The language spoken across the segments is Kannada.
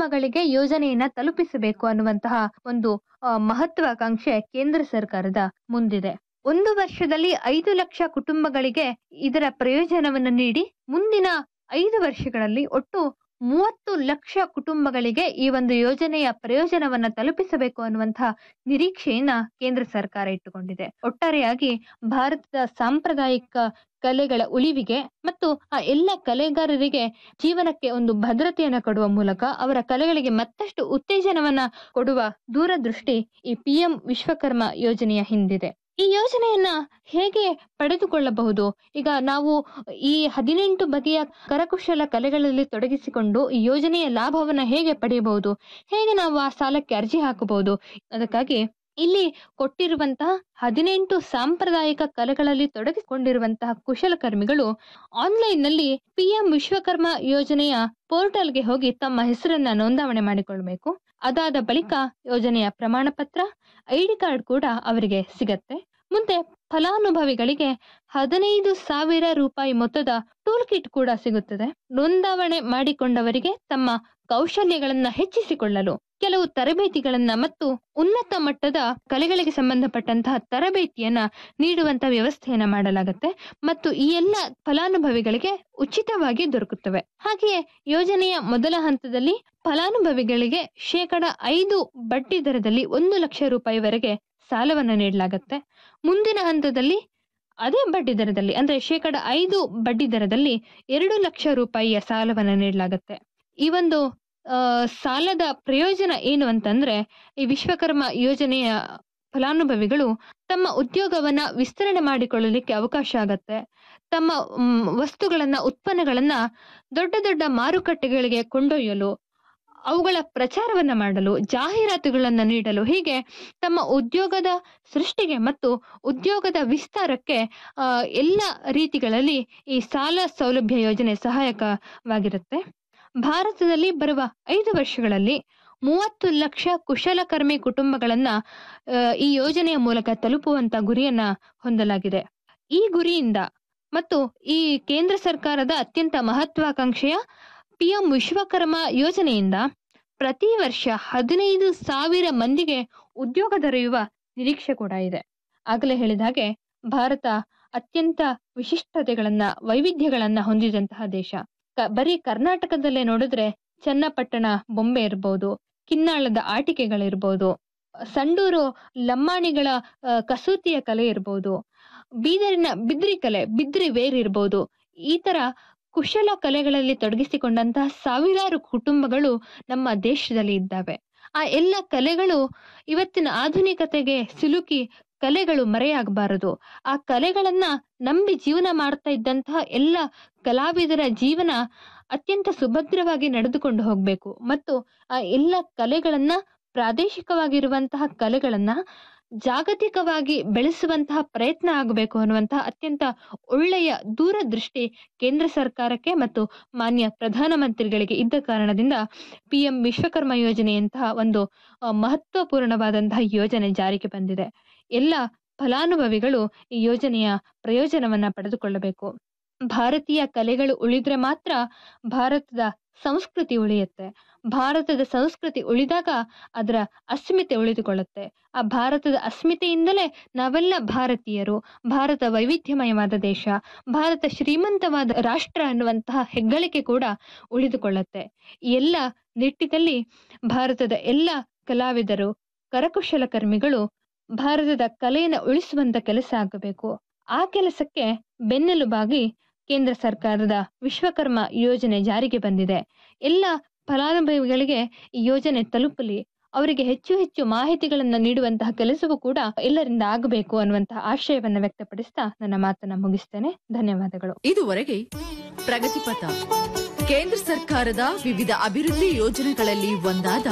ಕುಟುಂಬಗಳಿಗೆ ಯೋಜನೆಯನ್ನ ತಲುಪಿಸಬೇಕು ಅನ್ನುವಂತಹ ಒಂದು ಆ, ಮಹತ್ವಾಕಾಂಕ್ಷೆ ಕೇಂದ್ರ ಸರ್ಕಾರದ ಮುಂದಿದೆ ಒಂದು ವರ್ಷದಲ್ಲಿ ಐದು ಲಕ್ಷ ಕುಟುಂಬಗಳಿಗೆ ಇದರ ಪ್ರಯೋಜನವನ್ನು ನೀಡಿ ಮುಂದಿನ ಐದು ವರ್ಷಗಳಲ್ಲಿ ಒಟ್ಟು ಮೂವತ್ತು ಲಕ್ಷ ಕುಟುಂಬಗಳಿಗೆ ಈ ಒಂದು ಯೋಜನೆಯ ಪ್ರಯೋಜನವನ್ನ ತಲುಪಿಸಬೇಕು ಅನ್ನುವಂತಹ ನಿರೀಕ್ಷೆಯನ್ನ ಕೇಂದ್ರ ಸರ್ಕಾರ ಇಟ್ಟುಕೊಂಡಿದೆ ಒಟ್ಟಾರೆಯಾಗಿ ಭಾರತದ ಸಾಂಪ್ರದಾಯಿಕ ಕಲೆಗಳ ಉಳಿವಿಗೆ ಮತ್ತು ಆ ಎಲ್ಲ ಕಲೆಗಾರರಿಗೆ ಜೀವನಕ್ಕೆ ಒಂದು ಭದ್ರತೆಯನ್ನ ಕೊಡುವ ಮೂಲಕ ಅವರ ಕಲೆಗಳಿಗೆ ಮತ್ತಷ್ಟು ಉತ್ತೇಜನವನ್ನ ಕೊಡುವ ದೂರದೃಷ್ಟಿ ಈ ಪಿಎಂ ವಿಶ್ವಕರ್ಮ ಯೋಜನೆಯ ಹಿಂದಿದೆ ಈ ಯೋಜನೆಯನ್ನ ಹೇಗೆ ಪಡೆದುಕೊಳ್ಳಬಹುದು ಈಗ ನಾವು ಈ ಹದಿನೆಂಟು ಬಗೆಯ ಕರಕುಶಲ ಕಲೆಗಳಲ್ಲಿ ತೊಡಗಿಸಿಕೊಂಡು ಈ ಯೋಜನೆಯ ಲಾಭವನ್ನ ಹೇಗೆ ಪಡೆಯಬಹುದು ಹೇಗೆ ನಾವು ಆ ಸಾಲಕ್ಕೆ ಅರ್ಜಿ ಹಾಕಬಹುದು ಅದಕ್ಕಾಗಿ ಇಲ್ಲಿ ಕೊಟ್ಟಿರುವಂತಹ ಹದಿನೆಂಟು ಸಾಂಪ್ರದಾಯಿಕ ಕಲೆಗಳಲ್ಲಿ ತೊಡಗಿಸಿಕೊಂಡಿರುವಂತಹ ಕುಶಲಕರ್ಮಿಗಳು ಆನ್ಲೈನ್ ನಲ್ಲಿ ಪಿಎಂ ವಿಶ್ವಕರ್ಮ ಯೋಜನೆಯ ಪೋರ್ಟಲ್ಗೆ ಹೋಗಿ ತಮ್ಮ ಹೆಸರನ್ನ ನೋಂದಾವಣೆ ಮಾಡಿಕೊಳ್ಬೇಕು ಅದಾದ ಬಳಿಕ ಯೋಜನೆಯ ಪ್ರಮಾಣ ಪತ್ರ ಐಡಿ ಕಾರ್ಡ್ ಕೂಡ ಅವರಿಗೆ ಸಿಗತ್ತೆ ಮುಂದೆ ಫಲಾನುಭವಿಗಳಿಗೆ ಹದಿನೈದು ಸಾವಿರ ರೂಪಾಯಿ ಮೊತ್ತದ ಟೂಲ್ ಕಿಟ್ ಕೂಡ ಸಿಗುತ್ತದೆ ನೋಂದಾವಣೆ ಮಾಡಿಕೊಂಡವರಿಗೆ ತಮ್ಮ ಕೌಶಲ್ಯಗಳನ್ನ ಹೆಚ್ಚಿಸಿಕೊಳ್ಳಲು ಕೆಲವು ತರಬೇತಿಗಳನ್ನ ಮತ್ತು ಉನ್ನತ ಮಟ್ಟದ ಕಲೆಗಳಿಗೆ ಸಂಬಂಧಪಟ್ಟಂತಹ ತರಬೇತಿಯನ್ನ ನೀಡುವಂತ ವ್ಯವಸ್ಥೆಯನ್ನ ಮಾಡಲಾಗುತ್ತೆ ಮತ್ತು ಈ ಎಲ್ಲ ಫಲಾನುಭವಿಗಳಿಗೆ ಉಚಿತವಾಗಿ ದೊರಕುತ್ತವೆ ಹಾಗೆಯೇ ಯೋಜನೆಯ ಮೊದಲ ಹಂತದಲ್ಲಿ ಫಲಾನುಭವಿಗಳಿಗೆ ಶೇಕಡ ಐದು ಬಡ್ಡಿ ದರದಲ್ಲಿ ಒಂದು ಲಕ್ಷ ರೂಪಾಯಿವರೆಗೆ ಸಾಲವನ್ನು ನೀಡಲಾಗುತ್ತೆ ಮುಂದಿನ ಹಂತದಲ್ಲಿ ಅದೇ ಬಡ್ಡಿ ದರದಲ್ಲಿ ಅಂದ್ರೆ ಶೇಕಡ ಐದು ಬಡ್ಡಿ ದರದಲ್ಲಿ ಎರಡು ಲಕ್ಷ ರೂಪಾಯಿಯ ಸಾಲವನ್ನು ನೀಡಲಾಗುತ್ತೆ ಈ ಒಂದು ಆ, ಸಾಲದ ಪ್ರಯೋಜನ ಏನು ಅಂತಂದ್ರೆ ಈ ವಿಶ್ವಕರ್ಮ ಯೋಜನೆಯ ಫಲಾನುಭವಿಗಳು ತಮ್ಮ ಉದ್ಯೋಗವನ್ನ ವಿಸ್ತರಣೆ ಮಾಡಿಕೊಳ್ಳಲಿಕ್ಕೆ ಅವಕಾಶ ಆಗತ್ತೆ ತಮ್ಮ ಮ್, ವಸ್ತುಗಳನ್ನ ಉತ್ಪನ್ನಗಳನ್ನ ದೊಡ್ಡ ದೊಡ್ಡ ಮಾರುಕಟ್ಟೆಗಳಿಗೆ ಕೊಂಡೊಯ್ಯಲು ಅವುಗಳ ಪ್ರಚಾರವನ್ನ ಮಾಡಲು ಜಾಹೀರಾತುಗಳನ್ನ ನೀಡಲು ಹೀಗೆ ತಮ್ಮ ಉದ್ಯೋಗದ ಸೃಷ್ಟಿಗೆ ಮತ್ತು ಉದ್ಯೋಗದ ವಿಸ್ತಾರಕ್ಕೆ ಆ, ಎಲ್ಲ ರೀತಿಗಳಲ್ಲಿ ಈ ಸಾಲ ಸೌಲಭ್ಯ ಯೋಜನೆ ಸಹಾಯಕವಾಗಿರುತ್ತೆ ಭಾರತದಲ್ಲಿ ಬರುವ ಐದು ವರ್ಷಗಳಲ್ಲಿ ಮೂವತ್ತು ಲಕ್ಷ ಕುಶಲಕರ್ಮಿ ಕುಟುಂಬಗಳನ್ನ ಆ, ಈ ಯೋಜನೆಯ ಮೂಲಕ ತಲುಪುವಂತ ಗುರಿಯನ್ನ ಹೊಂದಲಾಗಿದೆ ಈ ಗುರಿಯಿಂದ ಮತ್ತು ಈ ಕೇಂದ್ರ ಸರ್ಕಾರದ ಅತ್ಯಂತ ಮಹತ್ವಾಕಾಂಕ್ಷೆಯ ಪಿಎಂ ವಿಶ್ವಕರ್ಮ ಯೋಜನೆಯಿಂದ ಪ್ರತಿ ವರ್ಷ ಹದಿನೈದು ಸಾವಿರ ಮಂದಿಗೆ ಉದ್ಯೋಗ ದೊರೆಯುವ ನಿರೀಕ್ಷೆ ಕೂಡ ಇದೆ ಆಗಲೇ ಹೇಳಿದ ಹಾಗೆ ಭಾರತ ಅತ್ಯಂತ ವಿಶಿಷ್ಟತೆಗಳನ್ನ ವೈವಿಧ್ಯಗಳನ್ನ ಹೊಂದಿದಂತಹ ದೇಶ ಕ- ಬರೀ ಕರ್ನಾಟಕದಲ್ಲೇ ನೋಡಿದ್ರೆ ಚನ್ನಪಟ್ಟಣ ಬೊಂಬೆ ಇರ್ಬೋದು ಕಿನ್ನಾಳದ ಆಟಿಕೆಗಳಿರ್ಬೋದು ಸಂಡೂರು ಲಮ್ಮಾಣಿಗಳ ಆ, ಕಸೂತಿಯ ಕಲೆ ಇರ್ಬೋದು ಬೀದರಿನ ಬಿದ್ರಿ ಕಲೆ ಬಿದ್ರಿ ವೇರ್ ಇರ್ಬೋದು ಈ ತರ ಕುಶಲ ಕಲೆಗಳಲ್ಲಿ ತೊಡಗಿಸಿಕೊಂಡಂತಹ ಸಾವಿರಾರು ಕುಟುಂಬಗಳು ನಮ್ಮ ದೇಶದಲ್ಲಿ ಇದ್ದಾವೆ ಆ ಎಲ್ಲ ಕಲೆಗಳು ಇವತ್ತಿನ ಆಧುನಿಕತೆಗೆ ಸಿಲುಕಿ ಕಲೆಗಳು ಮರೆಯಾಗಬಾರದು ಆ ಕಲೆಗಳನ್ನ ನಂಬಿ ಜೀವನ ಮಾಡ್ತಾ ಇದ್ದಂತಹ ಎಲ್ಲ ಕಲಾವಿದರ ಜೀವನ ಅತ್ಯಂತ ಸುಭದ್ರವಾಗಿ ನಡೆದುಕೊಂಡು ಹೋಗ್ಬೇಕು ಮತ್ತು ಆ ಎಲ್ಲ ಕಲೆಗಳನ್ನ ಪ್ರಾದೇಶಿಕವಾಗಿರುವಂತಹ ಕಲೆಗಳನ್ನ ಜಾಗತಿಕವಾಗಿ ಬೆಳೆಸುವಂತಹ ಪ್ರಯತ್ನ ಆಗಬೇಕು ಅನ್ನುವಂತಹ ಅತ್ಯಂತ ಒಳ್ಳೆಯ ದೂರದೃಷ್ಟಿ ಕೇಂದ್ರ ಸರ್ಕಾರಕ್ಕೆ ಮತ್ತು ಮಾನ್ಯ ಪ್ರಧಾನಮಂತ್ರಿಗಳಿಗೆ ಇದ್ದ ಕಾರಣದಿಂದ ಪಿಎಂ ವಿಶ್ವಕರ್ಮ ಯೋಜನೆಯಂತಹ ಒಂದು ಆ, ಮಹತ್ವಪೂರ್ಣವಾದಂತಹ ಯೋಜನೆ ಜಾರಿಗೆ ಬಂದಿದೆ ಎಲ್ಲ ಫಲಾನುಭವಿಗಳು ಈ ಯೋಜನೆಯ ಪ್ರಯೋಜನವನ್ನ ಪಡೆದುಕೊಳ್ಳಬೇಕು ಭಾರತೀಯ ಕಲೆಗಳು ಉಳಿದ್ರೆ ಮಾತ್ರ ಭಾರತದ ಸಂಸ್ಕೃತಿ ಉಳಿಯುತ್ತೆ ಭಾರತದ ಸಂಸ್ಕೃತಿ ಉಳಿದಾಗ ಅದರ ಅಸ್ಮಿತೆ ಉಳಿದುಕೊಳ್ಳುತ್ತೆ ಆ ಭಾರತದ ಅಸ್ಮಿತೆಯಿಂದಲೇ ನಾವೆಲ್ಲ ಭಾರತೀಯರು ಭಾರತ ವೈವಿಧ್ಯಮಯವಾದ ದೇಶ ಭಾರತ ಶ್ರೀಮಂತವಾದ ರಾಷ್ಟ್ರ ಅನ್ನುವಂತಹ ಹೆಗ್ಗಳಿಕೆ ಕೂಡ ಉಳಿದುಕೊಳ್ಳುತ್ತೆ ಈ ಎಲ್ಲ ನಿಟ್ಟಿನಲ್ಲಿ ಭಾರತದ ಎಲ್ಲ ಕಲಾವಿದರು ಕರಕುಶಲಕರ್ಮಿಗಳು ಭಾರತದ ಕಲೆಯನ್ನು ಉಳಿಸುವಂತ ಕೆಲಸ ಆಗಬೇಕು ಆ ಕೆಲಸಕ್ಕೆ ಬೆನ್ನೆಲುಬಾಗಿ ಕೇಂದ್ರ ಸರ್ಕಾರದ ವಿಶ್ವಕರ್ಮ ಯೋಜನೆ ಜಾರಿಗೆ ಬಂದಿದೆ ಎಲ್ಲ ಫಲಾನುಭವಿಗಳಿಗೆ ಈ ಯೋಜನೆ ತಲುಪಲಿ ಅವರಿಗೆ ಹೆಚ್ಚು ಹೆಚ್ಚು ಮಾಹಿತಿಗಳನ್ನು ನೀಡುವಂತಹ ಕೆಲಸವೂ ಕೂಡ ಎಲ್ಲರಿಂದ ಆಗಬೇಕು ಅನ್ನುವಂತಹ ಆಶಯವನ್ನ ವ್ಯಕ್ತಪಡಿಸ್ತಾ ನನ್ನ ಮಾತನ್ನ ಮುಗಿಸ್ತೇನೆ ಧನ್ಯವಾದಗಳು ಇದುವರೆಗೆ ಪ್ರಗತಿಪಥ ಕೇಂದ್ರ ಸರ್ಕಾರದ ವಿವಿಧ ಅಭಿವೃದ್ಧಿ ಯೋಜನೆಗಳಲ್ಲಿ ಒಂದಾದ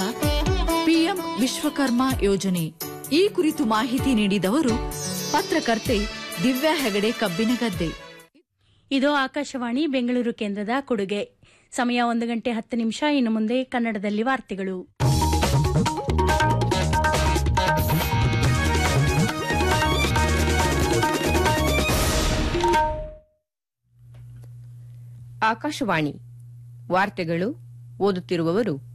ಪಿಎಂ ವಿಶ್ವಕರ್ಮ ಯೋಜನೆ ಈ ಕುರಿತು ಮಾಹಿತಿ ನೀಡಿದವರು ಪತ್ರಕರ್ತೆ ದಿವ್ಯಾ ಹೆಗಡೆ ಕಬ್ಬಿನಗದ್ದೆ ಇದು ಆಕಾಶವಾಣಿ ಬೆಂಗಳೂರು ಕೇಂದ್ರದ ಕೊಡುಗೆ ಸಮಯ ಒಂದು ಗಂಟೆ ಹತ್ತು ನಿಮಿಷ ಇನ್ನು ಮುಂದೆ ಕನ್ನಡದಲ್ಲಿ ವಾರ್ತೆಗಳು ಆಕಾಶವಾಣಿ ವಾರ್ತೆಗಳು ಓದುತ್ತಿರುವವರು